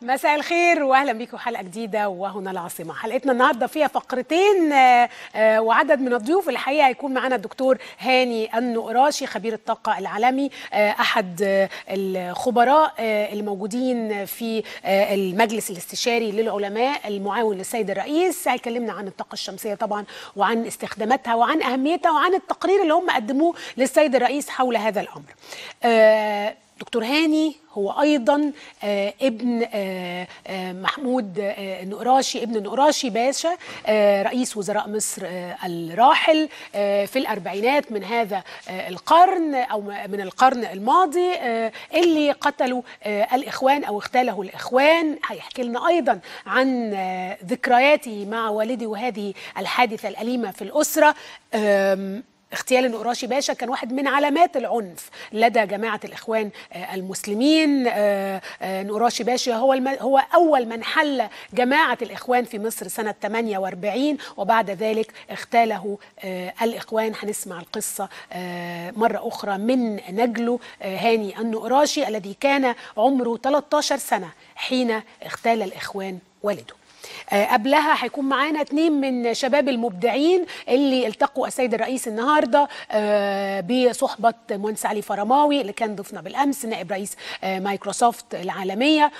مساء الخير واهلا بيكم حلقه جديده وهنا العاصمه حلقتنا النهارده فيها فقرتين آه، آه، وعدد من الضيوف الحقيقه هيكون معانا الدكتور هاني النقراشي خبير الطاقه العالمي آه، احد آه، الخبراء آه، الموجودين في آه، المجلس الاستشاري للعلماء المعاون للسيد الرئيس هيكلمنا عن الطاقه الشمسيه طبعا وعن استخداماتها وعن اهميتها وعن التقرير اللي هم قدموه للسيد الرئيس حول هذا الامر آه، دكتور هاني هو ايضا آه، ابن آه، آه، محمود آه، النقراشي ابن النقراشي باشا آه، رئيس وزراء مصر آه، الراحل آه، في الاربعينات من هذا آه، القرن او م- من القرن الماضي آه، اللي قتلوا آه، الاخوان او اغتاله الاخوان هيحكي لنا ايضا عن آه، ذكرياته مع والدي وهذه الحادثه الاليمه في الاسره آم، اغتيال النقراشي باشا كان واحد من علامات العنف لدى جماعة الإخوان آه، المسلمين آه، آه، نقراشي باشا هو الم... هو أول من حل جماعة الإخوان في مصر سنة 48 وبعد ذلك اغتاله آه، الإخوان هنسمع القصة آه، مرة أخرى من نجله آه، هاني النقراشي الذي كان عمره 13 سنة حين اغتال الإخوان والده آه، قبلها هيكون معانا اتنين من شباب المبدعين اللي التقوا السيد الرئيس النهارده آه، بصحبه مهندس علي فرماوي اللي كان ضيفنا بالامس نائب رئيس آه، مايكروسوفت العالميه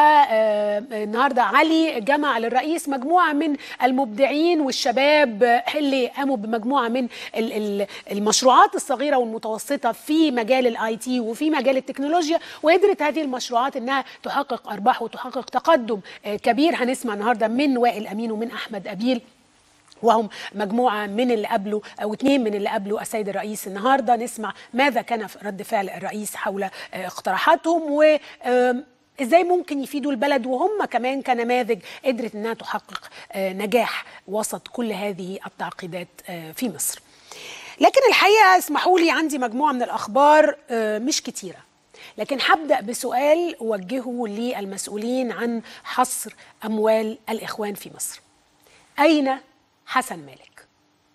والنهارده علي جمع للرئيس مجموعه من المبدعين والشباب آه، اللي قاموا بمجموعه من ال- ال- المشروعات الصغيره والمتوسطه في مجال الاي تي وفي مجال التكنولوجيا وقدرت هذه المشروعات انها تحقق ارباح وتحقق تقدم آه، كبير هنسمع النهارده من وائل امين ومن احمد ابيل وهم مجموعة من اللي قبلوا أو اتنين من اللي قبلوا السيد الرئيس النهاردة نسمع ماذا كان رد فعل الرئيس حول آه، اقتراحاتهم و آم، ازاي ممكن يفيدوا البلد وهم كمان كنماذج قدرت انها تحقق آه، نجاح وسط كل هذه التعقيدات آه، في مصر لكن الحقيقة اسمحوا لي عندي مجموعة من الأخبار آه، مش كتيرة لكن هبدأ بسؤال أوجهه للمسؤولين عن حصر أموال الإخوان في مصر أين حسن مالك؟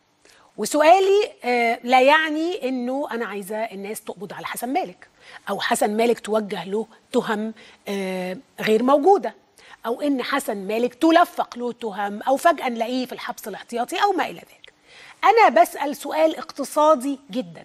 وسؤالي آه، لا يعني انه انا عايزه الناس تقبض على حسن مالك او حسن مالك توجه له تهم آه، غير موجوده او ان حسن مالك تلفق له تهم او فجاه نلاقيه في الحبس الاحتياطي او ما الى ذلك انا بسال سؤال اقتصادي جدا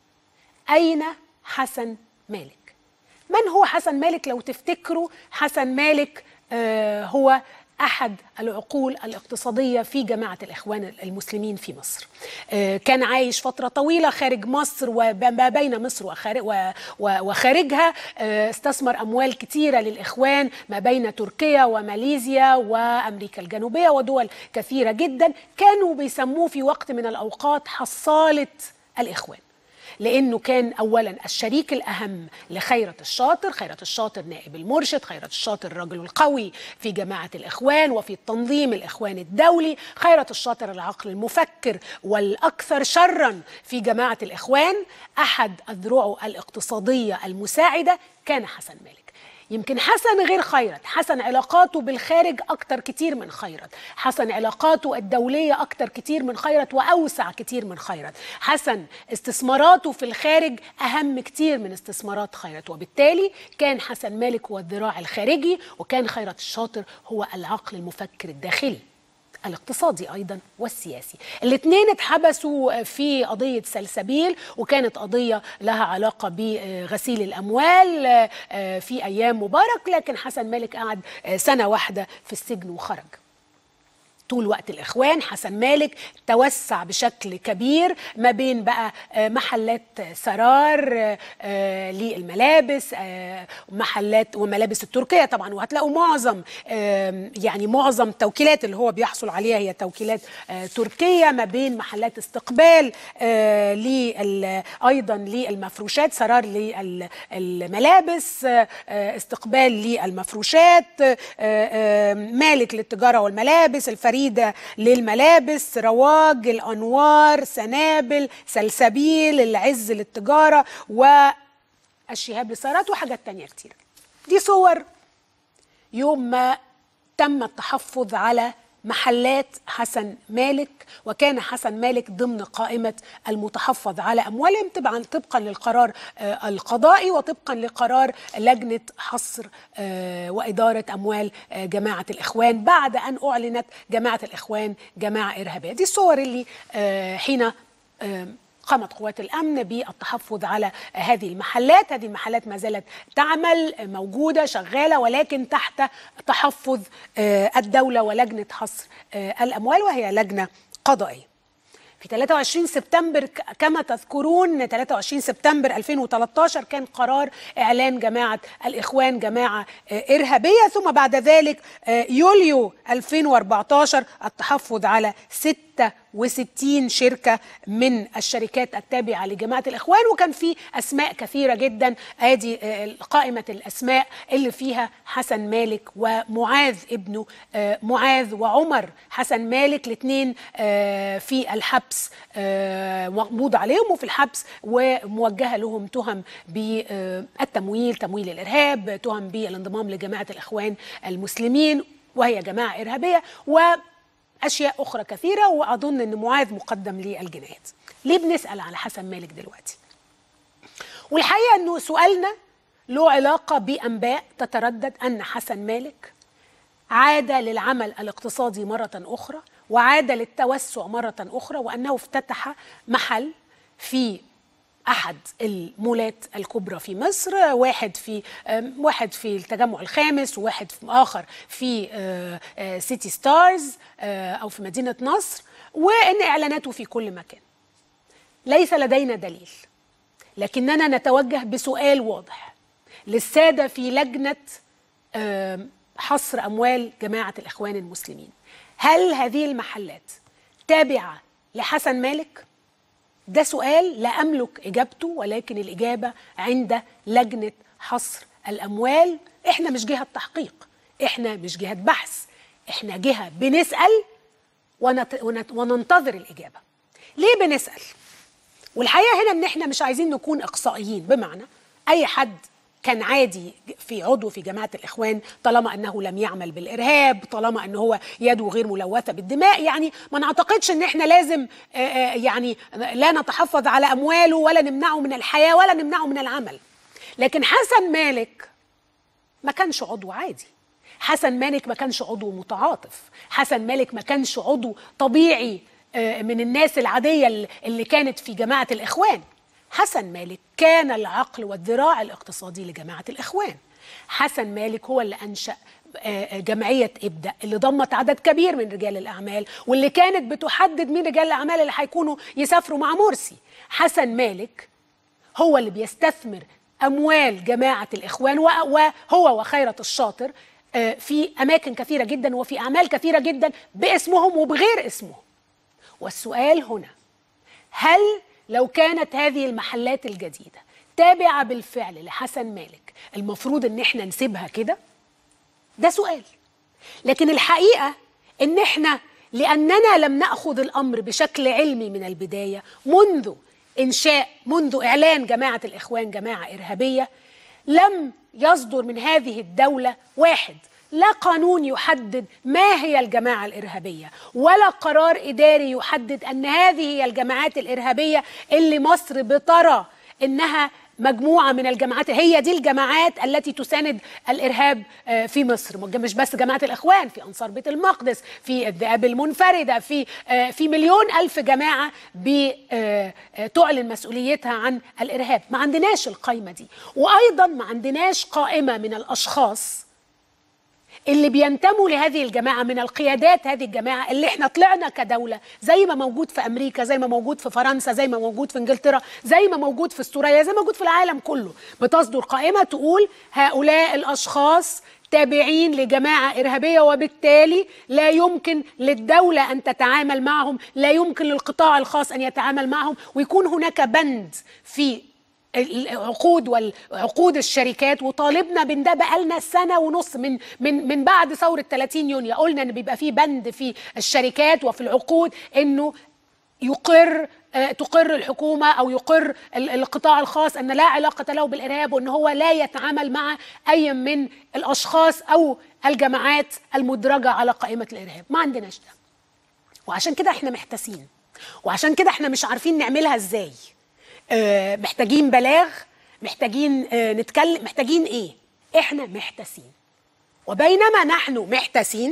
أين حسن مالك؟ من هو حسن مالك لو تفتكروا حسن مالك آه هو أحد العقول الاقتصادية في جماعة الإخوان المسلمين في مصر آه كان عايش فترة طويلة خارج مصر وما بين مصر وخارج و- و- وخارجها آه استثمر أموال كتيرة للإخوان ما بين تركيا وماليزيا وأمريكا الجنوبية ودول كثيرة جدا كانوا بيسموه في وقت من الأوقات حصالة الإخوان لانه كان اولا الشريك الاهم لخيرت الشاطر خيرت الشاطر نائب المرشد خيرت الشاطر الرجل القوي في جماعه الاخوان وفي التنظيم الاخوان الدولي خيرت الشاطر العقل المفكر والاكثر شرا في جماعه الاخوان احد اذرعه الاقتصاديه المساعده كان حسن مالك يمكن حسن غير خيرت حسن علاقاته بالخارج أكتر كتير من خيرت حسن علاقاته الدولية أكتر كتير من خيرت وأوسع كتير من خيرت حسن استثماراته في الخارج أهم كتير من استثمارات خيرت وبالتالي كان حسن مالك هو الذراع الخارجي وكان خيرت الشاطر هو العقل المفكر الداخلي الاقتصادي ايضا والسياسي الاثنين اتحبسوا في قضيه سلسبيل وكانت قضيه لها علاقه بغسيل الاموال آه، في ايام مبارك لكن حسن مالك قعد آه، سنه واحده في السجن وخرج طول وقت الاخوان حسن مالك توسع بشكل كبير ما بين بقى آه، محلات سرار آه، آه، للملابس آه، محلات وملابس التركيه طبعا وهتلاقوا معظم آم، يعني معظم التوكيلات اللي هو بيحصل عليها هي توكيلات آه، تركيه ما بين محلات استقبال آه، لل- ايضا للمفروشات سرار للملابس آه، آه، استقبال للمفروشات آه، آه، مالك للتجاره والملابس الفريده للملابس رواج الانوار سنابل سلسبيل العز للتجاره والشهاب للسيارات وحاجات تانية كتير دي صور يوم ما تم التحفظ على محلات حسن مالك وكان حسن مالك ضمن قائمة المتحفظ على أموالهم طبعا طبقا للقرار آه، القضائي وطبقا لقرار لجنة حصر آه، وإدارة أموال آه، جماعة الإخوان بعد أن أعلنت جماعة الإخوان جماعة إرهابية دي الصور اللي حين قامت قوات الامن بالتحفظ على هذه المحلات هذه المحلات ما زالت تعمل موجوده شغاله ولكن تحت تحفظ الدوله ولجنه حصر الاموال وهي لجنه قضائيه في 23 سبتمبر كما تذكرون 23 سبتمبر 2013 كان قرار اعلان جماعه الاخوان جماعه ارهابيه ثم بعد ذلك يوليو 2014 التحفظ على ست 66 شركه من الشركات التابعه لجماعه الاخوان وكان في اسماء كثيره جدا ادي آه، قائمه الاسماء اللي فيها حسن مالك ومعاذ ابنه آه، معاذ وعمر حسن مالك الاثنين آه، في الحبس مقبوض عليهم وفي الحبس وموجهه لهم تهم بالتمويل تمويل الارهاب تهم بالانضمام لجماعه الاخوان المسلمين وهي جماعه ارهابيه و اشياء اخرى كثيره واظن ان معاذ مقدم للجنايات ليه بنسال على حسن مالك دلوقتي والحقيقه انه سؤالنا له علاقه بانباء تتردد ان حسن مالك عاد للعمل الاقتصادي مره اخرى وعاد للتوسع مره اخرى وانه افتتح محل في احد المولات الكبرى في مصر واحد في واحد في التجمع الخامس وواحد في اخر في آه، آه، سيتي ستارز آه، او في مدينه نصر وان اعلاناته في كل مكان ليس لدينا دليل لكننا نتوجه بسؤال واضح للساده في لجنه حصر اموال جماعه الاخوان المسلمين هل هذه المحلات تابعه لحسن مالك ده سؤال لا أملك إجابته ولكن الإجابة عند لجنة حصر الأموال إحنا مش جهة تحقيق إحنا مش جهة بحث إحنا جهة بنسأل ونت... ونت... وننتظر الإجابة ليه بنسأل؟ والحقيقة هنا إن إحنا مش عايزين نكون إقصائيين بمعنى أي حد كان عادي في عضو في جماعه الاخوان طالما انه لم يعمل بالارهاب طالما انه هو يده غير ملوثه بالدماء يعني ما نعتقدش ان احنا لازم آه، آه، يعني لا نتحفظ على امواله ولا نمنعه من الحياه ولا نمنعه من العمل لكن حسن مالك ما كانش عضو عادي حسن مالك ما كانش عضو متعاطف حسن مالك ما كانش عضو طبيعي آه، من الناس العاديه اللي كانت في جماعه الاخوان حسن مالك كان العقل والذراع الاقتصادي لجماعة الإخوان حسن مالك هو اللي أنشأ آه، آه، جمعية ابدأ اللي ضمت عدد كبير من رجال الأعمال واللي كانت بتحدد مين رجال الأعمال اللي هيكونوا يسافروا مع مرسي حسن مالك هو اللي بيستثمر أموال جماعة الإخوان وهو وخيرة الشاطر آه، في أماكن كثيرة جدا وفي أعمال كثيرة جدا باسمهم وبغير اسمهم والسؤال هنا هل لو كانت هذه المحلات الجديدة تابعة بالفعل لحسن مالك المفروض ان احنا نسيبها كده ده سؤال لكن الحقيقة ان احنا لأننا لم نأخذ الأمر بشكل علمي من البداية منذ إنشاء منذ إعلان جماعة الإخوان جماعة إرهابية لم يصدر من هذه الدولة واحد لا قانون يحدد ما هي الجماعة الإرهابية ولا قرار إداري يحدد أن هذه هي الجماعات الإرهابية اللي مصر بترى إنها مجموعة من الجماعات هي دي الجماعات التي تساند الإرهاب آه، في مصر مش بس جماعة الإخوان في أنصار بيت المقدس في الذئاب المنفردة في آه، في مليون ألف جماعة بتعلن آه، مسؤوليتها عن الإرهاب ما عندناش القايمة دي وأيضا ما عندناش قائمة من الأشخاص اللي بينتموا لهذه الجماعه من القيادات هذه الجماعه اللي احنا طلعنا كدوله زي ما موجود في امريكا زي ما موجود في فرنسا زي ما موجود في انجلترا زي ما موجود في استراليا زي ما موجود في العالم كله بتصدر قائمه تقول هؤلاء الاشخاص تابعين لجماعة إرهابية وبالتالي لا يمكن للدولة أن تتعامل معهم لا يمكن للقطاع الخاص أن يتعامل معهم ويكون هناك بند في العقود والعقود الشركات وطالبنا بان ده بقالنا سنه ونص من من من بعد ثوره 30 يونيو قلنا ان بيبقى في بند في الشركات وفي العقود انه يقر آه، تقر الحكومة أو يقر ال- القطاع الخاص أن لا علاقة له بالإرهاب وأن هو لا يتعامل مع أي من الأشخاص أو الجماعات المدرجة على قائمة الإرهاب ما عندناش ده وعشان كده احنا محتاسين وعشان كده احنا مش عارفين نعملها ازاي اه محتاجين بلاغ محتاجين اه نتكلم محتاجين ايه احنا محتاسين وبينما نحن محتاسين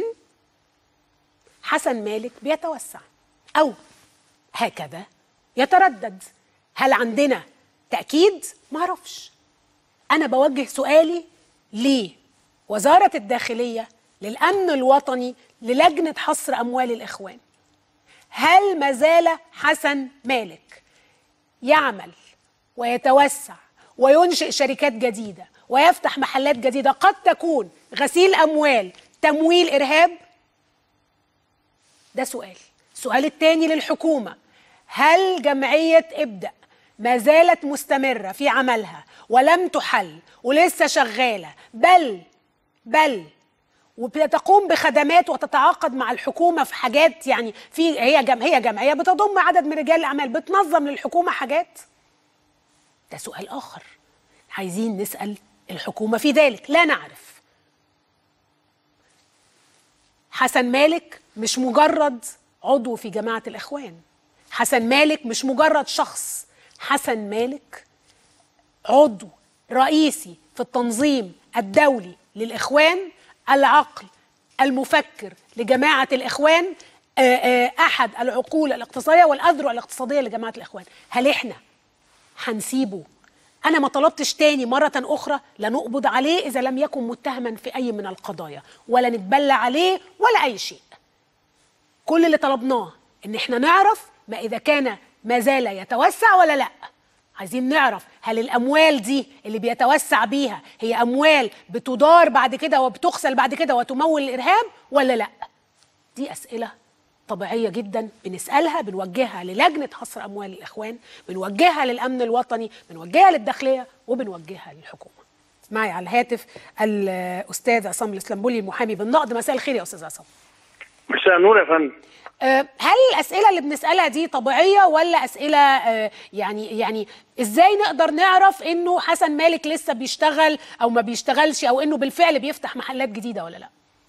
حسن مالك بيتوسع او هكذا يتردد هل عندنا تأكيد؟ ما اعرفش أنا بوجه سؤالي لوزارة الداخلية للأمن الوطني للجنة حصر أموال الإخوان هل ما زال حسن مالك يعمل ويتوسع وينشئ شركات جديدة ويفتح محلات جديدة قد تكون غسيل أموال تمويل إرهاب ده سؤال السؤال الثاني للحكومة هل جمعية ابدأ ما زالت مستمرة في عملها ولم تحل ولسه شغالة بل بل وبتقوم بخدمات وتتعاقد مع الحكومة في حاجات يعني في هي جم هي جمعية بتضم عدد من رجال الأعمال بتنظم للحكومة حاجات ده سؤال آخر عايزين نسأل الحكومة في ذلك لا نعرف حسن مالك مش مجرد عضو في جماعة الإخوان حسن مالك مش مجرد شخص حسن مالك عضو رئيسي في التنظيم الدولي للإخوان العقل المفكر لجماعة الإخوان آه، آه، أحد العقول الاقتصادية والأذرع الاقتصادية لجماعة الإخوان هل إحنا هنسيبه أنا ما طلبتش تاني مرة أخرى لا نقبض عليه إذا لم يكن متهما في أي من القضايا ولا نتبلى عليه ولا أي شيء كل اللي طلبناه ان احنا نعرف ما اذا كان ما زال يتوسع ولا لا عايزين نعرف هل الاموال دي اللي بيتوسع بيها هي اموال بتدار بعد كده وبتغسل بعد كده وتمول الارهاب ولا لا دي اسئله طبيعيه جدا بنسالها بنوجهها للجنه حصر اموال الاخوان بنوجهها للامن الوطني بنوجهها للداخليه وبنوجهها للحكومه معي على الهاتف الاستاذ عصام الاسلامبولي المحامي بالنقد مساء الخير يا استاذ عصام مساء النور يا فندم أه، هل الاسئله اللي بنسالها دي طبيعيه ولا اسئله أه، يعني يعني ازاي نقدر نعرف انه حسن مالك لسه بيشتغل او ما بيشتغلش او انه بالفعل بيفتح محلات جديده ولا لا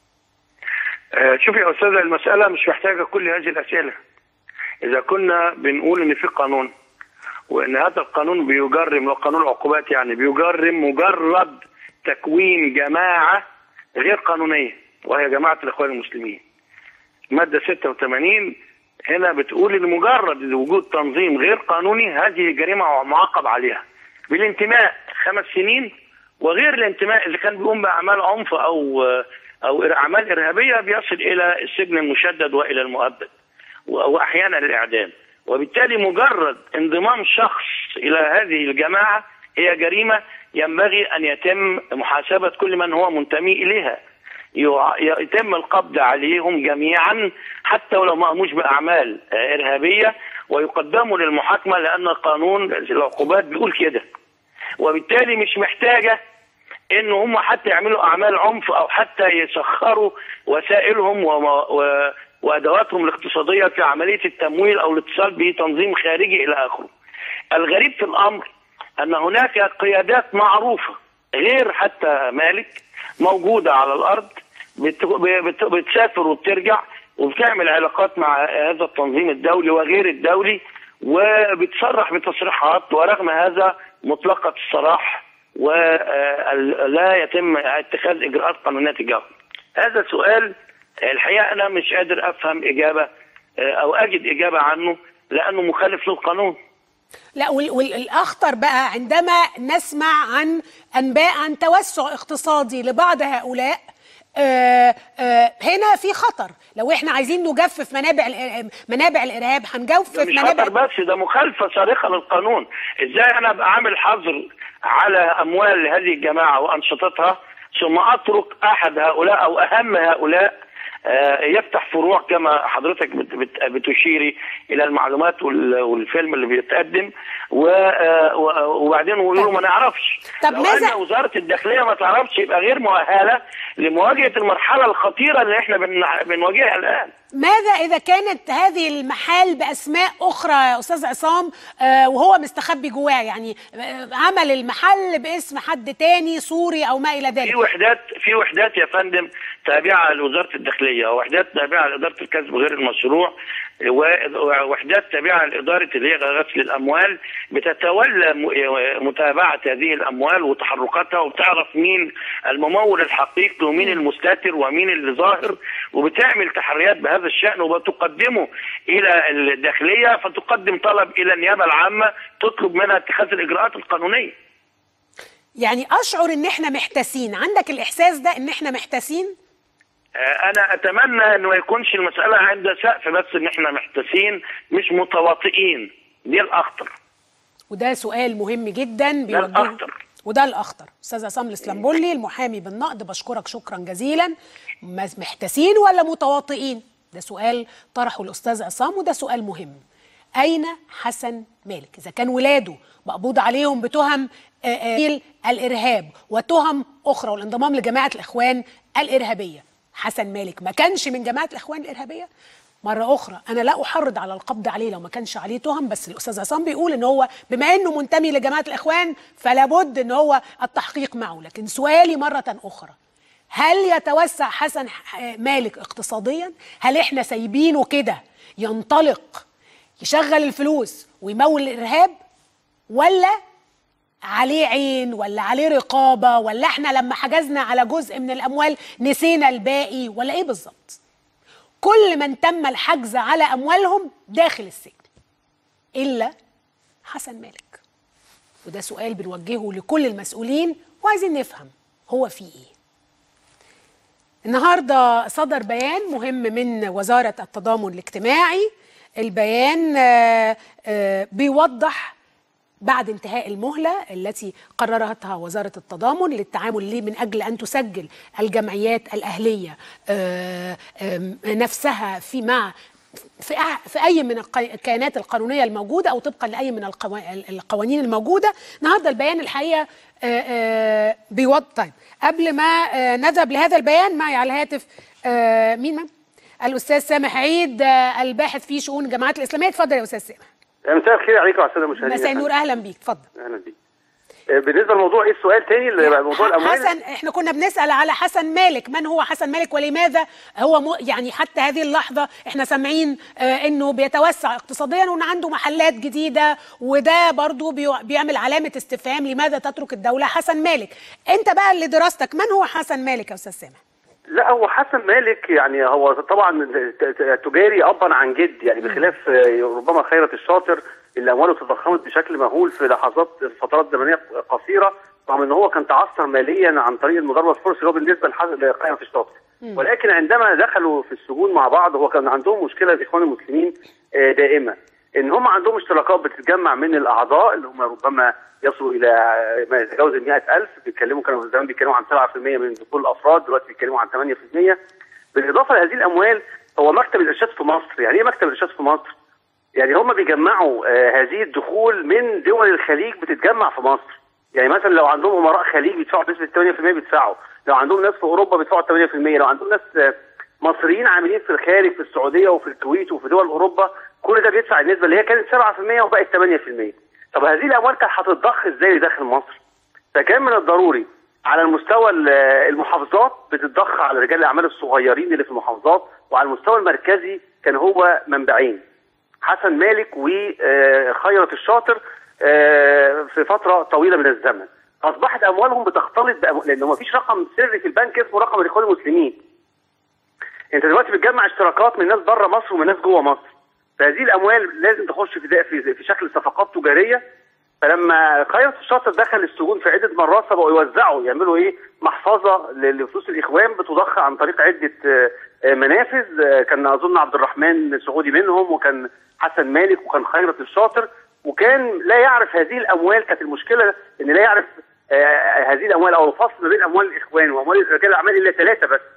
آه، شوفي يا استاذه المساله مش محتاجه كل هذه الاسئله اذا كنا بنقول ان في قانون وان هذا القانون بيجرم لو قانون العقوبات يعني بيجرم مجرد تكوين جماعه غير قانونيه وهي جماعه الاخوان المسلمين ماده 86 هنا بتقول ان مجرد وجود تنظيم غير قانوني هذه جريمه معاقب عليها بالانتماء خمس سنين وغير الانتماء اللي كان بيقوم باعمال عنف او او اعمال ارهابيه بيصل الى السجن المشدد والى المؤبد واحيانا الاعدام وبالتالي مجرد انضمام شخص الى هذه الجماعه هي جريمه ينبغي ان يتم محاسبه كل من هو منتمي اليها يع- يتم القبض عليهم جميعا حتى ولو ما قاموش باعمال آه، ارهابيه ويقدموا للمحاكمه لان قانون العقوبات بيقول كده وبالتالي مش محتاجه ان هم حتى يعملوا اعمال عنف او حتى يسخروا وسائلهم وما و وادواتهم الاقتصاديه في عمليه التمويل او الاتصال بتنظيم خارجي الى اخره. الغريب في الامر ان هناك قيادات معروفه غير حتى مالك موجوده على الارض بت- بت- بتسافر وبترجع وبتعمل علاقات مع هذا التنظيم الدولي وغير الدولي وبتصرح بتصريحات ورغم هذا مطلقه السراح ولا يتم اتخاذ اجراءات قانونيه تجاهه. هذا سؤال الحقيقه انا مش قادر افهم اجابه آه، او اجد اجابه عنه لانه مخالف للقانون. لا وال- والاخطر بقى عندما نسمع عن انباء عن توسع اقتصادي لبعض هؤلاء آه آه هنا في خطر لو احنا عايزين نجفف منابع الإر- منابع الارهاب هنجفف ده مش خطر منابع بس ده مخالفه صارخه للقانون ازاي انا ابقى عامل حظر على اموال هذه الجماعه وانشطتها ثم اترك احد هؤلاء او اهم هؤلاء آه، يفتح فروع كما حضرتك بت- بت- بتشيري الى المعلومات وال- والفيلم اللي بيتقدم و- آه، و- وبعدين يقولوا ما نعرفش طب لو ماذا- ان وزاره الداخليه ما تعرفش يبقى غير مؤهله لمواجهه المرحله الخطيره اللي احنا بن- بنواجهها الان ماذا إذا كانت هذه المحال بأسماء أخرى يا أستاذ عصام آه، وهو مستخبي جواه يعني آه، عمل المحل باسم حد تاني سوري أو ما إلى في ذلك وحدات في وحدات يا فندم تابعه لوزاره الداخليه وحدات تابعه لاداره الكسب غير المشروع ووحدات تابعه لاداره اللي هي غسل الاموال بتتولى م- متابعه هذه الاموال وتحركاتها وبتعرف مين الممول الحقيقي ومين المستتر ومين اللي ظاهر وبتعمل تحريات بهذا الشان وبتقدمه الى الداخليه فتقدم طلب الى النيابه العامه تطلب منها اتخاذ الاجراءات القانونيه يعني أشعر إن إحنا محتاسين عندك الإحساس ده إن إحنا محتاسين انا اتمنى انه ما يكونش المساله عند سقف بس ان احنا محتاسين مش متواطئين دي الاخطر وده سؤال مهم جدا ده بيوجهه الاخطر وده الاخطر استاذ عصام الاسلامبولي المحامي بالنقد بشكرك شكرا جزيلا مس- محتاسين ولا متواطئين ده سؤال طرحه الاستاذ عصام وده سؤال مهم اين حسن مالك اذا كان ولاده مقبوض عليهم بتهم آه، آه، الارهاب وتهم اخرى والانضمام لجماعه الاخوان الارهابيه حسن مالك ما كانش من جماعه الاخوان الارهابيه مرة أخرى أنا لا أحرض على القبض عليه لو ما كانش عليه تهم بس الأستاذ عصام بيقول إن هو بما إنه منتمي لجماعة الإخوان فلا بد إن هو التحقيق معه لكن سؤالي مرة أخرى هل يتوسع حسن ح- مالك اقتصاديا؟ هل إحنا سايبينه كده ينطلق يشغل الفلوس ويمول الإرهاب ولا عليه عين ولا عليه رقابة ولا احنا لما حجزنا على جزء من الأموال نسينا الباقي ولا ايه بالظبط كل من تم الحجز على أموالهم داخل السجن إلا حسن مالك وده سؤال بنوجهه لكل المسؤولين وعايزين نفهم هو في ايه النهارده صدر بيان مهم من وزاره التضامن الاجتماعي البيان آه، آه، بيوضح بعد انتهاء المهلة التي قررتها وزارة التضامن للتعامل ليه من أجل أن تسجل الجمعيات الأهلية آه، آم، نفسها في مع في أع- في أي من الق- الكيانات القانونية الموجودة أو طبقا لأي من القوا- القوانين الموجودة النهاردة البيان الحقيقة آه، آه، بيوضح طيب قبل ما آه، نذهب لهذا البيان معي على الهاتف آه، مين ما؟ الأستاذ سامح عيد آه، الباحث في شؤون الجماعات الإسلامية اتفضل يا أستاذ سامح مساء الخير عليكم يا الساده المشاهدين مساء النور اهلا بيك اتفضل اهلا بيك آه، بالنسبه للموضوع ايه السؤال تاني اللي بقى موضوع الاموال حسن احنا كنا بنسال على حسن مالك من هو حسن مالك ولماذا هو م... يعني حتى هذه اللحظه احنا سامعين آه انه بيتوسع اقتصاديا وان عنده محلات جديده وده برضو بي... بيعمل علامه استفهام لماذا تترك الدوله حسن مالك انت بقى اللي دراستك من هو حسن مالك يا استاذ سامح لا هو حسن مالك يعني هو طبعا ت- ت- تجاري ابا عن جد يعني بخلاف آه، ربما خيرة الشاطر اللي امواله تضخمت بشكل مهول في لحظات فترات زمنيه قصيره رغم ان هو كان تعثر ماليا عن طريق المضاربه الفرصي اللي هو بالنسبه لح- لخيرة الشاطر ولكن عندما دخلوا في السجون مع بعض هو كان عندهم مشكله الاخوان المسلمين آه، دائمه ان هم عندهم اشتراكات بتتجمع من الاعضاء اللي هم ربما يصلوا الى آه، ما يتجاوز ال 100000 بيتكلموا كانوا زمان بيتكلموا عن 7% من دخول الافراد دلوقتي بيتكلموا عن 8% بالاضافه لهذه الاموال هو مكتب الارشاد في مصر يعني ايه مكتب الارشاد في مصر؟ يعني هم بيجمعوا آه هذه الدخول من دول الخليج بتتجمع في مصر يعني مثلا لو عندهم امراء خليج بيدفعوا بنسبه 8% بيدفعوا لو عندهم ناس في اوروبا بيدفعوا 8% لو عندهم ناس آه مصريين عاملين في الخارج في السعوديه وفي الكويت وفي دول اوروبا كل ده بيدفع النسبه اللي هي كانت 7% وبقت 8% طب هذه الاموال كانت هتتضخ ازاي داخل مصر؟ فكان من الضروري على المستوى ال- المحافظات بتتضخ على رجال الاعمال الصغيرين اللي في المحافظات وعلى المستوى المركزي كان هو منبعين حسن مالك وخيرة الشاطر آه، في فترة طويلة من الزمن أصبحت أموالهم بتختلط بأمو... لأنه ما فيش رقم سري في البنك اسمه رقم الإخوان المسلمين أنت دلوقتي بتجمع اشتراكات من ناس بره مصر ومن ناس جوه مصر فهذه الأموال لازم تخش في في في شكل صفقات تجارية فلما خيرة الشاطر دخل السجون في عدة مرات فبقوا يوزعوا يعملوا ايه محفظة ل- لفلوس الإخوان بتضخ عن طريق عدة آه، آه، منافذ آه، كان أظن عبد الرحمن سعودي منهم وكان حسن مالك وكان خيرة الشاطر وكان لا يعرف هذه الأموال كانت المشكلة إن لا يعرف آه، هذه الأموال أو الفصل ما بين أموال الإخوان وأموال رجال الأعمال إلا ثلاثة بس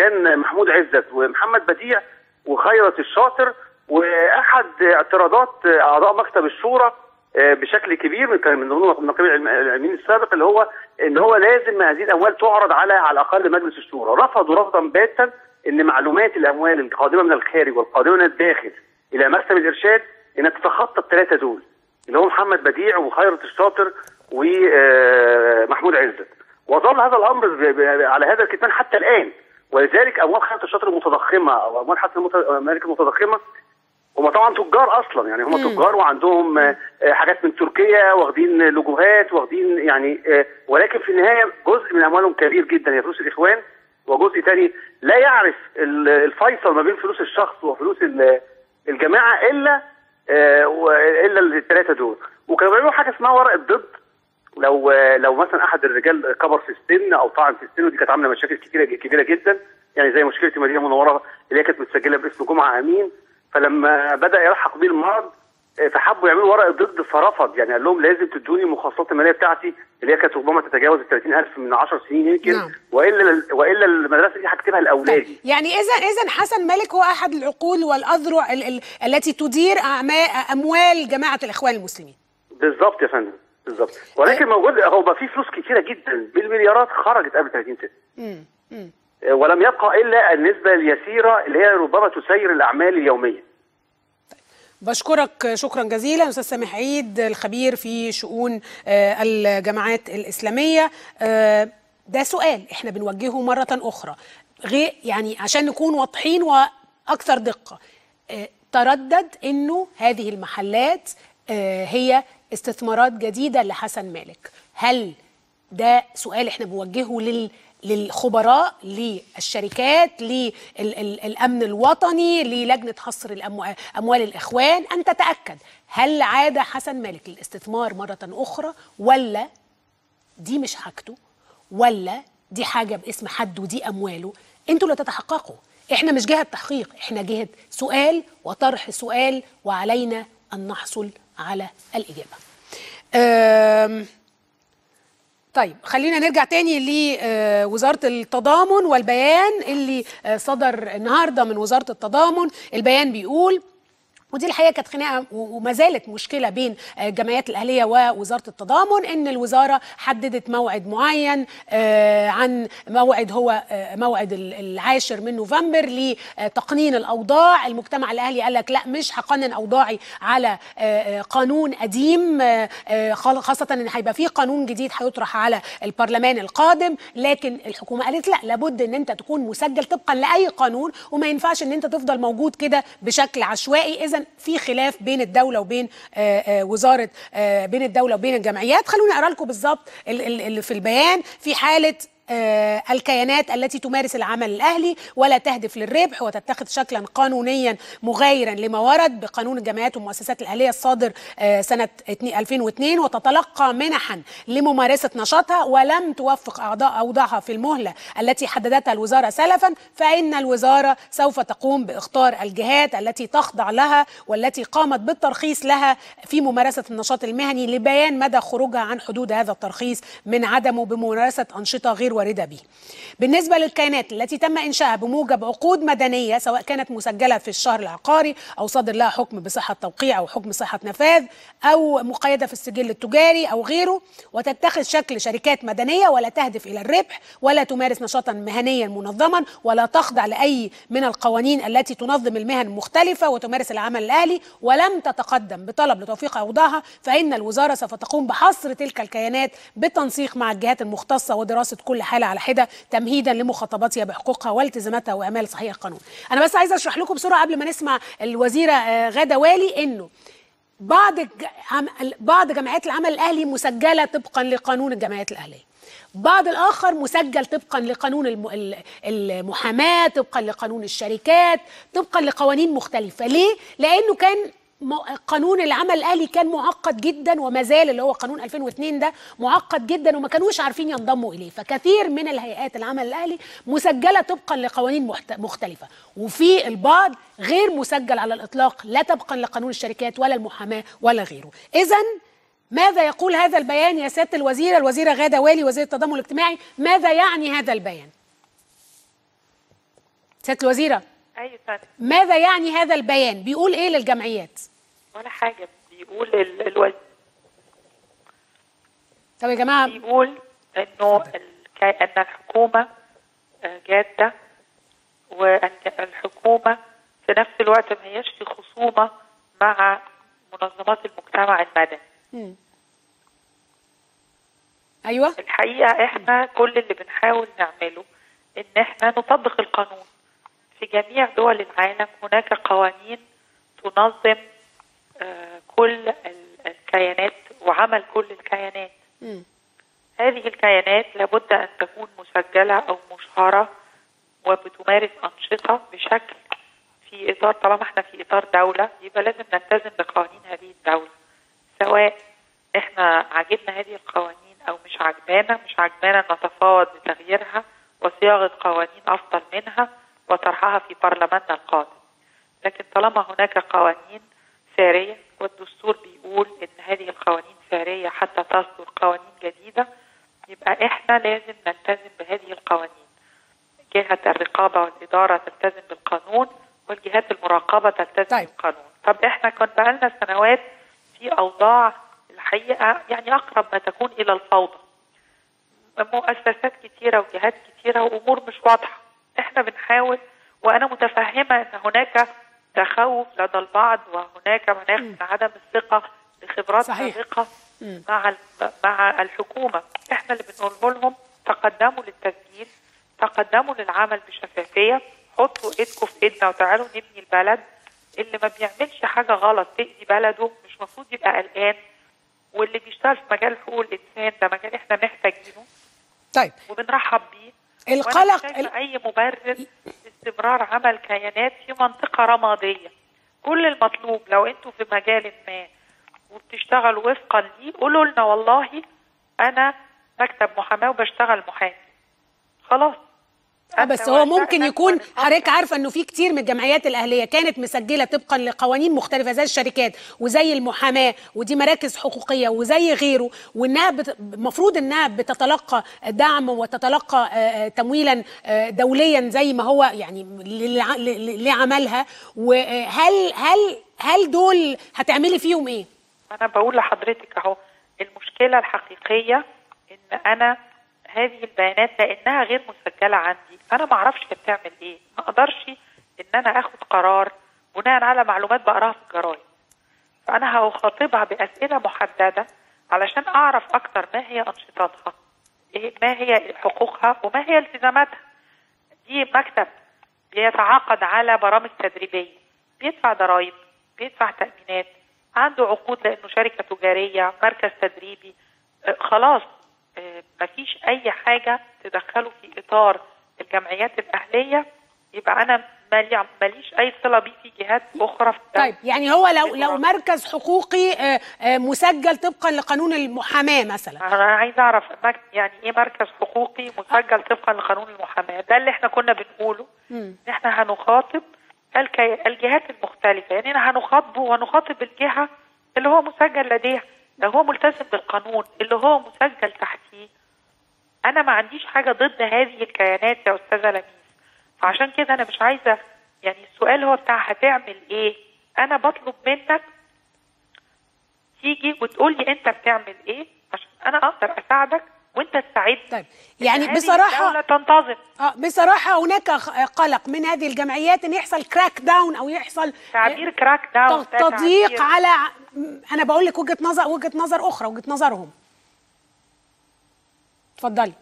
كان محمود عزت ومحمد بديع وخيرت الشاطر واحد اعتراضات اعضاء مكتب الشورى آه، بشكل كبير من كان من ضمن النقيب العلم- العلمين السابق اللي هو ان هو لازم هذه الاموال تعرض على على الاقل مجلس الشورى رفضوا رفضا باتا ان معلومات الاموال القادمه من الخارج والقادمه من الداخل الى مكتب الارشاد انها تتخطى الثلاثه دول اللي هو محمد بديع وخيرت الشاطر ومحمود عزت وظل هذا الامر ب- ب- على هذا الكتمان حتى الان ولذلك اموال خيرت الشاطر المتضخمه او اموال حسن المت- الملك المتضخمه هم طبعا تجار اصلا يعني هم تجار وعندهم آه، آه، حاجات من تركيا واخدين لوجوهات واخدين يعني آه، ولكن في النهايه جزء من اموالهم كبير جدا هي فلوس الاخوان وجزء تاني لا يعرف ال- الفيصل ما بين فلوس الشخص وفلوس ال- الجماعه الا آه، و- الا الثلاثه دول وكانوا بيعملوا حاجه اسمها ورقه ضد لو لو مثلا احد الرجال كبر في السن او طعن في السن ودي كانت عامله مشاكل كتيره كبيره جدا يعني زي مشكله المدينه المنوره اللي هي كانت متسجله باسم جمعه امين فلما بدا يلحق بيه المرض آه، فحبوا يعملوا ورقه ضد فرفض يعني قال لهم لازم تدوني المخصصات الماليه بتاعتي اللي هي كانت ربما تتجاوز ال 30000 من 10 سنين يمكن نعم. والا والا المدرسه دي هكتبها لاولادي يعني اذا اذا حسن مالك هو احد العقول والاذرع ال- ال- التي تدير اعمال اموال جماعه الاخوان المسلمين بالظبط يا فندم بالظبط ولكن موجود هو بقى في فلوس كتيره جدا بالمليارات خرجت قبل 30 6 مم. مم. ولم يبقى الا النسبه اليسيره اللي هي ربما تسير الاعمال اليوميه بشكرك شكرا جزيلا استاذ سامح عيد الخبير في شؤون آه، الجماعات الاسلاميه آه، ده سؤال احنا بنوجهه مره اخرى غير يعني عشان نكون واضحين واكثر دقه آه، تردد انه هذه المحلات آه، هي استثمارات جديده لحسن مالك هل ده سؤال احنا بنوجهه لل للخبراء للشركات للامن الوطني للجنه حصر الأمو- اموال الاخوان ان تتاكد هل عاد حسن مالك للاستثمار مره اخرى ولا دي مش حاجته ولا دي حاجه باسم حد ودي امواله انتوا اللي تتحققوا احنا مش جهه تحقيق احنا جهه سؤال وطرح سؤال وعلينا ان نحصل على الاجابه أم طيب خلينا نرجع تاني لوزارة التضامن والبيان اللي آه، صدر النهاردة من وزارة التضامن البيان بيقول ودي الحقيقه كانت خناقه و- وما زالت مشكله بين آه، الجمعيات الاهليه ووزاره التضامن ان الوزاره حددت موعد معين آه، عن موعد هو آه، موعد ال- العاشر من نوفمبر لتقنين الاوضاع المجتمع الاهلي قال لك لا مش هقنن اوضاعي على آه، آه، قانون قديم آه، آه، خال- خاصه ان هيبقى في قانون جديد هيطرح على البرلمان القادم لكن الحكومه قالت لا لابد ان انت تكون مسجل طبقا لاي قانون وما ينفعش ان انت تفضل موجود كده بشكل عشوائي اذا في خلاف بين الدوله وبين آه، آه، وزاره آه، بين الدوله وبين الجمعيات خلوني اقرا لكم بالظبط ال- ال- اللي في البيان في حاله آه، الكيانات التي تمارس العمل الاهلي ولا تهدف للربح وتتخذ شكلا قانونيا مغايرا لما ورد بقانون الجمعيات والمؤسسات الاهليه الصادر آه، سنه 2002 وتتلقى منحا لممارسه نشاطها ولم توفق اعضاء اوضاعها في المهله التي حددتها الوزاره سلفا فان الوزاره سوف تقوم باختار الجهات التي تخضع لها والتي قامت بالترخيص لها في ممارسه النشاط المهني لبيان مدى خروجها عن حدود هذا الترخيص من عدمه بممارسه انشطه غير وارده به. بالنسبه للكيانات التي تم انشائها بموجب عقود مدنيه سواء كانت مسجله في الشهر العقاري او صادر لها حكم بصحه توقيع او حكم صحه نفاذ او مقيده في السجل التجاري او غيره وتتخذ شكل شركات مدنيه ولا تهدف الى الربح ولا تمارس نشاطا مهنيا منظما ولا تخضع لاي من القوانين التي تنظم المهن المختلفه وتمارس العمل الاهلي ولم تتقدم بطلب لتوفيق اوضاعها فان الوزاره سوف تقوم بحصر تلك الكيانات بالتنسيق مع الجهات المختصه ودراسه كل حاله على حده تمهيدا لمخاطبتها بحقوقها والتزاماتها واعمال صحيح القانون. انا بس عايزه اشرح لكم بسرعه قبل ما نسمع الوزيره آه، غاده والي انه بعض الج- عم- بعض جمعيات العمل الاهلي مسجله طبقا لقانون الجمعيات الاهليه بعض الاخر مسجل طبقا لقانون الم- ال- المحاماه طبقا لقانون الشركات طبقا لقوانين مختلفه ليه لانه كان م- قانون العمل الاهلي كان معقد جدا وما زال اللي هو قانون 2002 ده معقد جدا وما كانوش عارفين ينضموا اليه فكثير من الهيئات العمل الاهلي مسجله طبقا لقوانين محت- مختلفه وفي البعض غير مسجل على الاطلاق لا طبقا لقانون الشركات ولا المحاماه ولا غيره اذا ماذا يقول هذا البيان يا سياده الوزيره الوزيره غاده والي وزير التضامن الاجتماعي ماذا يعني هذا البيان سياده الوزيره ايوه فندم ماذا يعني هذا البيان بيقول ايه للجمعيات ولا حاجه بيقول ال- الوزير طب يا جماعه بيقول انه الك- ان الحكومه آه، جاده وان الحكومه في نفس الوقت ما هياش في خصومه مع منظمات المجتمع المدني مم. ايوه الحقيقه احنا كل اللي بنحاول نعمله ان احنا نطبق القانون في جميع دول العالم هناك قوانين تنظم آه، كل ال- الكيانات وعمل كل الكيانات مم. هذه الكيانات لابد أن تكون مسجلة أو مشهرة وبتمارس أنشطة بشكل في إطار طالما احنا في إطار دولة يبقى لازم نلتزم بقوانين هذه الدولة سواء احنا عاجبنا هذه القوانين أو مش عاجبانا مش عاجبانا نتفاوض بتغييرها وصياغة قوانين أفضل منها وطرحها في برلماننا القادم لكن طالما هناك قوانين سارية والدستور بيقول إن هذه القوانين سارية حتى تصدر قوانين جديدة يبقى إحنا لازم نلتزم بهذه القوانين جهة الرقابة والإدارة تلتزم بالقانون والجهات المراقبة تلتزم طيب. بالقانون طب إحنا كان بقالنا سنوات في أوضاع الحقيقة يعني أقرب ما تكون إلى الفوضى مؤسسات كتيرة وجهات كتيرة وأمور مش واضحة احنا بنحاول وأنا متفهمة أن هناك تخوف لدى البعض وهناك مناخ من عدم الثقة لخبرات صحيح. سابقة مع ال- مع الحكومة احنا اللي بنقوله لهم تقدموا للتسجيل تقدموا للعمل بشفافية حطوا ايدكم في ايدنا وتعالوا نبني البلد اللي ما بيعملش حاجة غلط تأذي بلده مش المفروض يبقى قلقان واللي بيشتغل في مجال حقوق الإنسان ده مجال احنا محتاجينه طيب وبنرحب بيه القلق- وأنا مش شايفة ال- أي مبرر لاستمرار عمل كيانات في منطقة رمادية كل المطلوب لو انتوا في مجال ما وبتشتغلوا وفقا ليه قولوا لنا والله أنا بكتب محاماة وبشتغل محامي خلاص آه، بس أنت هو وقتها ممكن يكون تكون حضرتك عارفه انه في كتير من الجمعيات الاهليه كانت مسجله طبقا لقوانين مختلفه زي الشركات وزي المحاماه ودي مراكز حقوقيه وزي غيره وانها بت- المفروض انها بتتلقى دعم وتتلقى آه، آه، تمويلا آه، دوليا زي ما هو يعني للع- ل- لعملها وهل هل هل دول هتعملي فيهم ايه؟ انا بقول لحضرتك اهو المشكله الحقيقيه ان انا هذه البيانات لانها غير مسجله عندي انا ما اعرفش هي بتعمل ايه ما اقدرش ان انا اخد قرار بناء على معلومات بقراها في الجرايد فانا هخاطبها باسئله محدده علشان اعرف اكتر ما هي انشطتها إيه ما هي حقوقها وما هي التزاماتها دي مكتب بيتعاقد على برامج تدريبيه بيدفع ضرائب بيدفع تامينات عنده عقود لانه شركه تجاريه مركز تدريبي آه، خلاص آه، مفيش اي حاجه تدخله في اطار الجمعيات الاهليه يبقى انا مالي ماليش اي صله بيه في جهات اخرى في الدولة. طيب يعني هو لو لو مركز حقوقي آه، آه، مسجل طبقا لقانون المحاماه مثلا انا عايز اعرف مك- يعني ايه مركز حقوقي مسجل طبقا لقانون المحاماه ده اللي احنا كنا بنقوله ان احنا هنخاطب الكي... الجهات المختلفه يعني أنا هنخاطبه وهنخاطب الجهه اللي هو مسجل لديها لو هو ملتزم بالقانون اللي هو مسجل تحتيه انا ما عنديش حاجه ضد هذه الكيانات يا استاذه لميس فعشان كده انا مش عايزه يعني السؤال هو بتاع هتعمل ايه انا بطلب منك تيجي وتقول لي انت بتعمل ايه عشان انا اقدر اساعدك وانت تساعدني طيب إن يعني هذه بصراحة- الدولة تنتظم اه بصراحه هناك خ- قلق من هذه الجمعيات ان يحصل كراك داون او يحصل تعبير كراك داون ده تضييق تعبير- على انا بقول لك وجهه نظر وجهه نظر اخرى وجهه نظرهم اتفضلي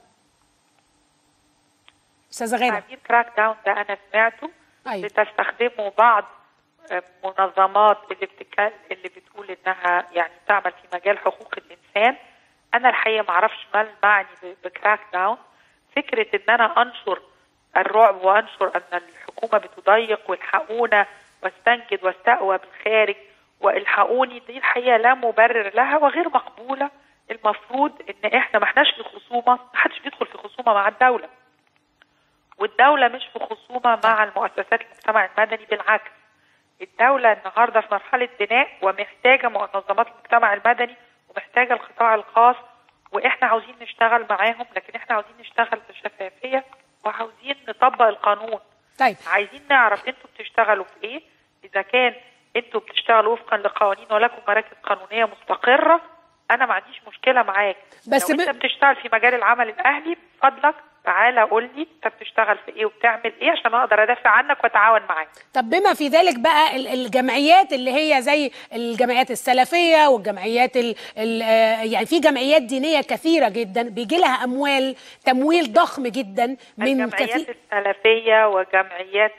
استاذه غاده تعبير كراك داون ده انا سمعته أيوة. بتستخدمه بعض آه، منظمات اللي بتتكلم اللي بتقول انها يعني تعمل في مجال حقوق الانسان انا الحقيقه ما اعرفش ما المعني ب- بكراك داون فكره ان انا انشر الرعب وانشر ان الحكومه بتضيق والحقونا واستنجد واستقوى بالخارج والحقوني دي الحقيقه لا مبرر لها وغير مقبوله المفروض ان احنا ما احناش في خصومه ما حدش بيدخل في خصومه مع الدوله والدولة مش في خصومة مع المؤسسات المجتمع المدني بالعكس الدولة النهاردة في مرحلة بناء ومحتاجة منظمات المجتمع المدني ومحتاجة القطاع الخاص وإحنا عاوزين نشتغل معاهم لكن إحنا عاوزين نشتغل بشفافية وعاوزين نطبق القانون طيب عايزين نعرف انتوا بتشتغلوا في ايه اذا كان انتوا بتشتغلوا وفقا لقوانين ولكم مراكز قانونيه مستقره انا ما عنديش مشكله معاك بس لو ب- انت بتشتغل في مجال العمل الاهلي فضلك تعالى قول لي انت بتشتغل في ايه وبتعمل ايه عشان اقدر ادافع عنك واتعاون معاك طب بما في ذلك بقى ال- الجمعيات اللي هي زي الجمعيات السلفيه والجمعيات ال ال آه، يعني في جمعيات دينيه كثيره جدا بيجي لها اموال تمويل ضخم جدا من الجمعيات كثير السلفيه وجمعيات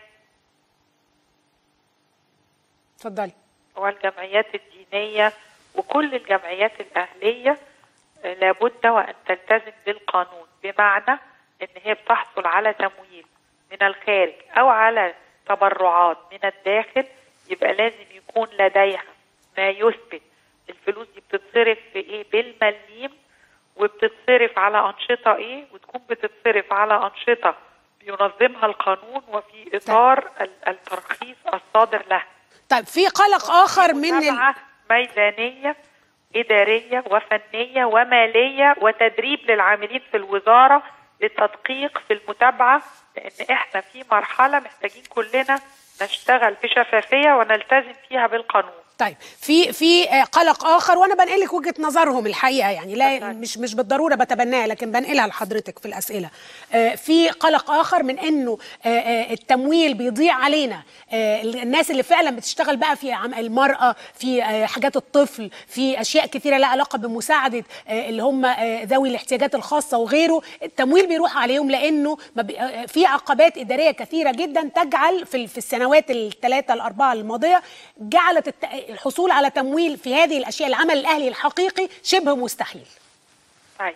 اتفضلي والجمعيات الدينية وكل الجمعيات الأهلية آه، لابد وأن تلتزم بالقانون بمعنى أن هي بتحصل على تمويل من الخارج أو على تبرعات من الداخل يبقى لازم يكون لديها ما يثبت الفلوس دي بتتصرف في إيه بالمليم وبتتصرف على أنشطة إيه وتكون بتتصرف على أنشطة بينظمها القانون وفي إطار ال- الترخيص الصادر لها طيب في قلق اخر من ال... متابعة ميدانية إدارية وفنية ومالية وتدريب للعاملين في الوزارة للتدقيق في المتابعة لأن إحنا في مرحلة محتاجين كلنا نشتغل بشفافية ونلتزم فيها بالقانون طيب في في آه، قلق اخر وانا بنقل لك وجهه نظرهم الحقيقه يعني لا اتفضلي. مش مش بالضروره بتبناها لكن بنقلها لحضرتك في الاسئله آه، في قلق اخر من انه آه، آه، التمويل بيضيع علينا آه، الناس اللي فعلا بتشتغل بقى في عم- المراه في آه، حاجات الطفل في اشياء كثيره لها علاقه بمساعده آه، اللي هم آه، ذوي الاحتياجات الخاصه وغيره التمويل بيروح عليهم لانه ما بي- آه، في عقبات اداريه كثيره جدا تجعل في ال- في السنوات الثلاثه الاربعه الماضيه جعلت الت- الحصول على تمويل في هذه الاشياء العمل الاهلي الحقيقي شبه مستحيل طيب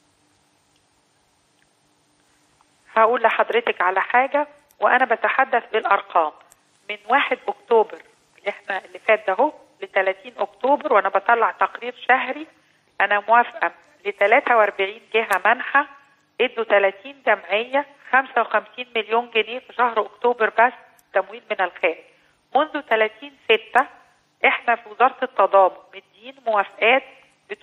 هقول لحضرتك على حاجة وأنا بتحدث بالأرقام من 1 أكتوبر اللي احنا اللي فات ده اهو ل 30 أكتوبر وأنا بطلع تقرير شهري أنا موافقة ل 43 جهة منحة ادوا 30 جمعية 55 مليون جنيه في شهر أكتوبر بس تمويل من الخارج منذ 30 ستة احنا في وزارة التضامن مدين موافقات ب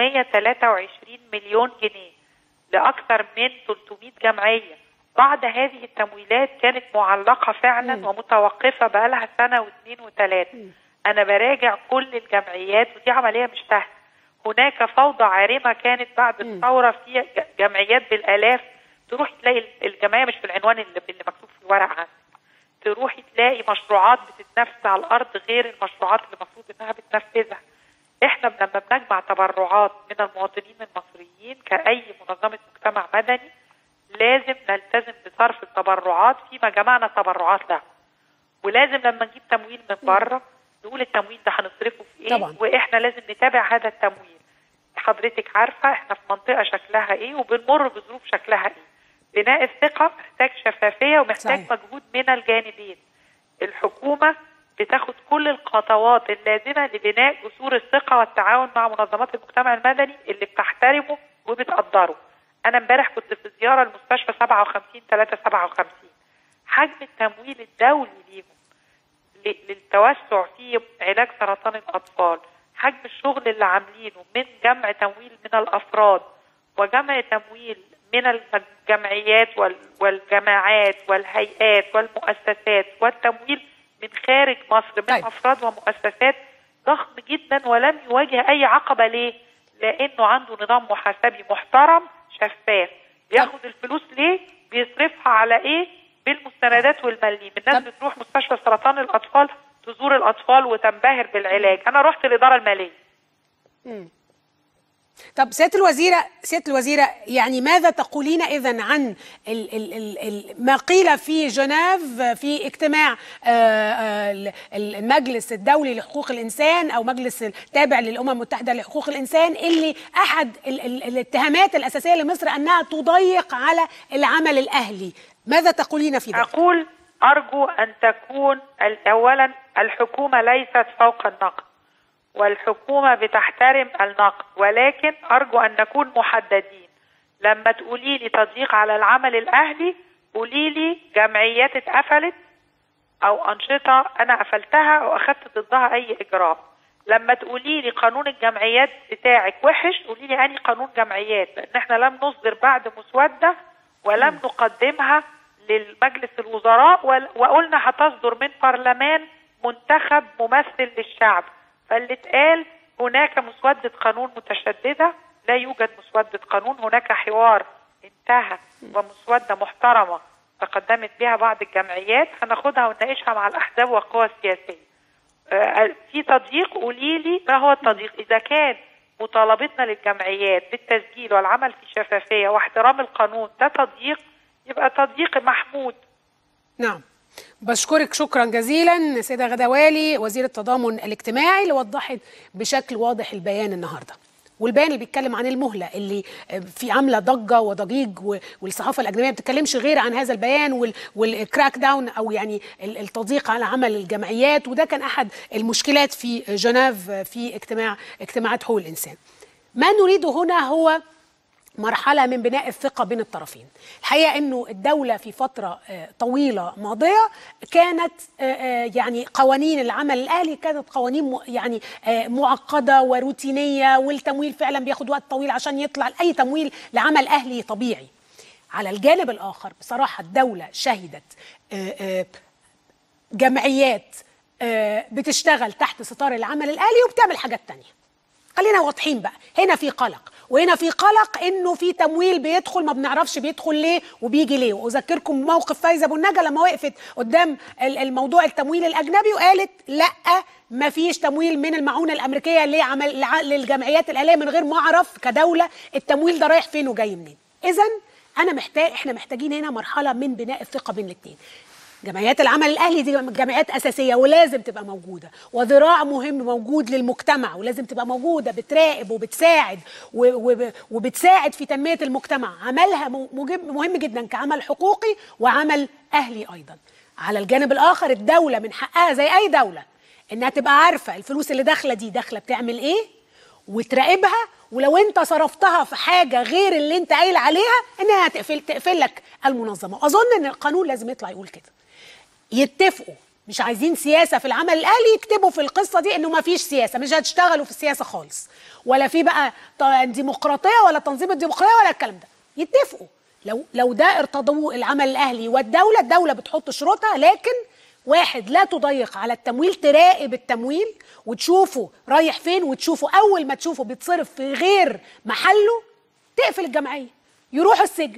823 مليون جنيه لأكثر من 300 جمعية بعض هذه التمويلات كانت معلقة فعلا ومتوقفة بقالها سنة واثنين وثلاثة أنا براجع كل الجمعيات ودي عملية مش سهلة هناك فوضى عارمة كانت بعد الثورة في ج- جمعيات بالآلاف تروح تلاقي الجمعية مش في العنوان اللي, اللي مكتوب في الورق عندك تروحي تلاقي مشروعات بتتنفذ على الارض غير المشروعات اللي المفروض انها بتنفذها احنا لما بنجمع تبرعات من المواطنين المصريين كاي منظمه مجتمع مدني لازم نلتزم بصرف التبرعات فيما جمعنا تبرعات له ولازم لما نجيب تمويل من بره نقول التمويل ده هنصرفه في ايه طبعاً. واحنا لازم نتابع هذا التمويل حضرتك عارفه احنا في منطقه شكلها ايه وبنمر بظروف شكلها ايه بناء الثقه محتاج شفافيه ومحتاج صحيح. مجهود من الجانبين الحكومه بتاخد كل الخطوات اللازمه لبناء جسور الثقه والتعاون مع منظمات المجتمع المدني اللي بتحترمه وبتقدره انا امبارح كنت في زياره لمستشفى 57 3 57 حجم التمويل الدولي ليهم ل- للتوسع في علاج سرطان الأطفال حجم الشغل اللي عاملينه من جمع تمويل من الأفراد وجمع تمويل من الجمعيات وال- والجماعات والهيئات والمؤسسات والتمويل من خارج مصر من طيب. أفراد ومؤسسات ضخم جدا ولم يواجه أي عقبة ليه؟ لأنه عنده نظام محاسبي محترم شفاف بياخد الفلوس ليه؟ بيصرفها على إيه؟ بالمستندات والمليم الناس طب- بتروح مستشفى سرطان الأطفال تزور الأطفال وتنبهر بالعلاج أنا رحت الإدارة المالية طب سياده الوزيره سياده الوزيره يعني ماذا تقولين اذا عن ال ال ال ال ما قيل في جنيف في اجتماع آه، آه، ال- المجلس الدولي لحقوق الانسان او مجلس التابع للامم المتحده لحقوق الانسان اللي احد ال ال الاتهامات الاساسيه لمصر انها تضيق على العمل الاهلي ماذا تقولين في ذلك أقول أرجو أن تكون ال- أولا الحكومة ليست فوق النقد والحكومة بتحترم النقد ولكن أرجو أن نكون محددين لما تقولي لي تضييق على العمل الأهلي قولي لي جمعيات اتقفلت أو أنشطة أنا قفلتها أو أخدت ضدها أي إجراء لما تقولي لي قانون الجمعيات بتاعك وحش قولي لي أنهي قانون جمعيات لأن احنا لم نصدر بعد مسودة ولم نقدمها للمجلس الوزراء وال- وقلنا هتصدر من برلمان منتخب ممثل للشعب فاللي اتقال هناك مسودة قانون متشددة لا يوجد مسودة قانون هناك حوار انتهى ومسودة محترمة تقدمت بها بعض الجمعيات هناخدها ونناقشها مع الأحزاب والقوى السياسية آه، في تضييق قولي لي ما هو التضييق اذا كان مطالبتنا للجمعيات بالتسجيل والعمل في شفافيه واحترام القانون ده تضييق يبقى تضييق محمود نعم بشكرك شكرا جزيلا سيدة غدوالي وزير التضامن الاجتماعي اللي وضحت بشكل واضح البيان النهارده والبيان اللي بيتكلم عن المهله اللي في عامله ضجه وضجيج و- والصحافه الاجنبيه ما بتتكلمش غير عن هذا البيان وال- والكراك داون او يعني ال- التضييق على عمل الجمعيات وده كان احد المشكلات في جنيف في اجتماع اجتماعات حقوق الانسان. ما نريده هنا هو مرحلة من بناء الثقة بين الطرفين الحقيقة أنه الدولة في فترة آه، طويلة ماضية كانت آه، آه، يعني قوانين العمل الأهلي كانت قوانين م- يعني آه، معقدة وروتينية والتمويل فعلا بياخد وقت طويل عشان يطلع أي تمويل لعمل أهلي طبيعي على الجانب الآخر بصراحة الدولة شهدت آه، آه، جمعيات آه، بتشتغل تحت ستار العمل الآلي وبتعمل حاجات تانية خلينا واضحين بقى هنا في قلق وهنا في قلق انه في تمويل بيدخل ما بنعرفش بيدخل ليه وبيجي ليه واذكركم موقف فايزه ابو النجا لما وقفت قدام ال- الموضوع التمويل الاجنبي وقالت لا ما فيش تمويل من المعونه الامريكيه لعمل لع- للجمعيات الاهليه من غير ما اعرف كدوله التمويل ده رايح فين وجاي منين اذا انا محتاج احنا محتاجين هنا مرحله من بناء الثقه بين الاثنين جمعيات العمل الاهلي دي جمعيات اساسيه ولازم تبقى موجوده وذراع مهم موجود للمجتمع ولازم تبقى موجوده بتراقب وبتساعد و- و- وبتساعد في تنميه المجتمع عملها م- مجب- مهم جدا كعمل حقوقي وعمل اهلي ايضا على الجانب الاخر الدوله من حقها زي اي دوله انها تبقى عارفه الفلوس اللي داخله دي داخله بتعمل ايه وتراقبها ولو انت صرفتها في حاجه غير اللي انت قايل عليها انها تقفل تقفل لك المنظمه اظن ان القانون لازم يطلع يقول كده يتفقوا مش عايزين سياسه في العمل الاهلي يكتبوا في القصه دي انه ما فيش سياسه مش هتشتغلوا في السياسه خالص ولا في بقى ط- ديمقراطيه ولا تنظيم الديمقراطيه ولا الكلام ده يتفقوا لو لو ده ارتضوا العمل الاهلي والدوله الدوله بتحط شروطها لكن واحد لا تضيق على التمويل تراقب التمويل وتشوفه رايح فين وتشوفه اول ما تشوفه بيتصرف في غير محله تقفل الجمعيه يروح السجن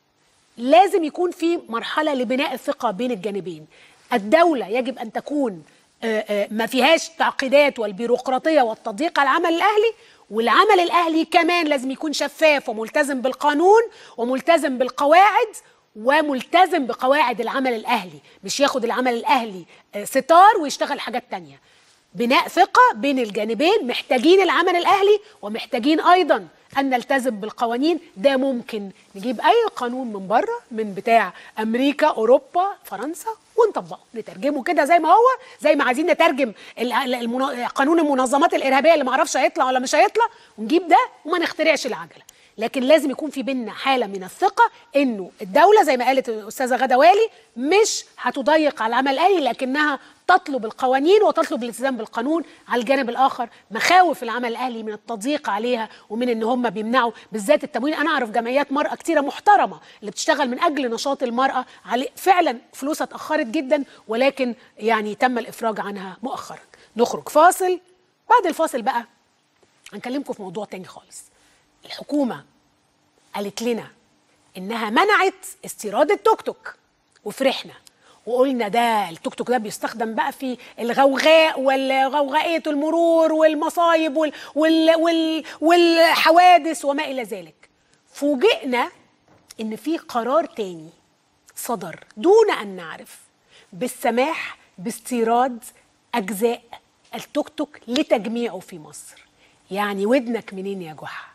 لازم يكون في مرحلة لبناء الثقة بين الجانبين الدولة يجب أن تكون آه، آه، ما فيهاش تعقيدات والبيروقراطية والتضييق على العمل الأهلي والعمل الأهلي كمان لازم يكون شفاف وملتزم بالقانون وملتزم بالقواعد وملتزم بقواعد العمل الأهلي مش ياخد العمل الأهلي آه، ستار ويشتغل حاجات تانية بناء ثقة بين الجانبين محتاجين العمل الأهلي ومحتاجين أيضا أن نلتزم بالقوانين ده ممكن نجيب أي قانون من بره من بتاع أمريكا أوروبا فرنسا ونطبقه نترجمه كده زي ما هو زي ما عايزين نترجم ال- ال- المنا- قانون المنظمات الإرهابية اللي معرفش هيطلع ولا مش هيطلع ونجيب ده وما نخترعش العجلة لكن لازم يكون في بينا حاله من الثقه انه الدوله زي ما قالت الاستاذه غاده والي مش هتضيق على العمل الاهلي لكنها تطلب القوانين وتطلب الالتزام بالقانون على الجانب الاخر مخاوف العمل الاهلي من التضييق عليها ومن ان هم بيمنعوا بالذات التمويل انا اعرف جمعيات مراه كتيره محترمه اللي بتشتغل من اجل نشاط المراه علي فعلا فلوسها اتاخرت جدا ولكن يعني تم الافراج عنها مؤخرا نخرج فاصل بعد الفاصل بقى هنكلمكم في موضوع تاني خالص الحكومة قالت لنا إنها منعت استيراد التوك توك وفرحنا وقلنا ده التوك توك ده بيستخدم بقى في الغوغاء والغوغائية المرور والمصايب وال وال وال والحوادث وما إلى ذلك فوجئنا إن في قرار تاني صدر دون أن نعرف بالسماح باستيراد أجزاء التوك توك لتجميعه في مصر يعني ودنك منين يا جحا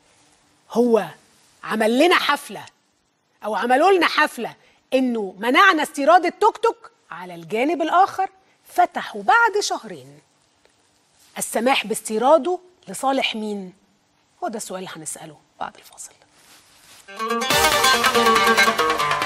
هو عمل لنا حفلة أو عملوا لنا حفلة إنه منعنا استيراد التوك توك على الجانب الآخر فتحوا بعد شهرين السماح باستيراده لصالح مين؟ هو ده السؤال اللي هنسأله بعد الفاصل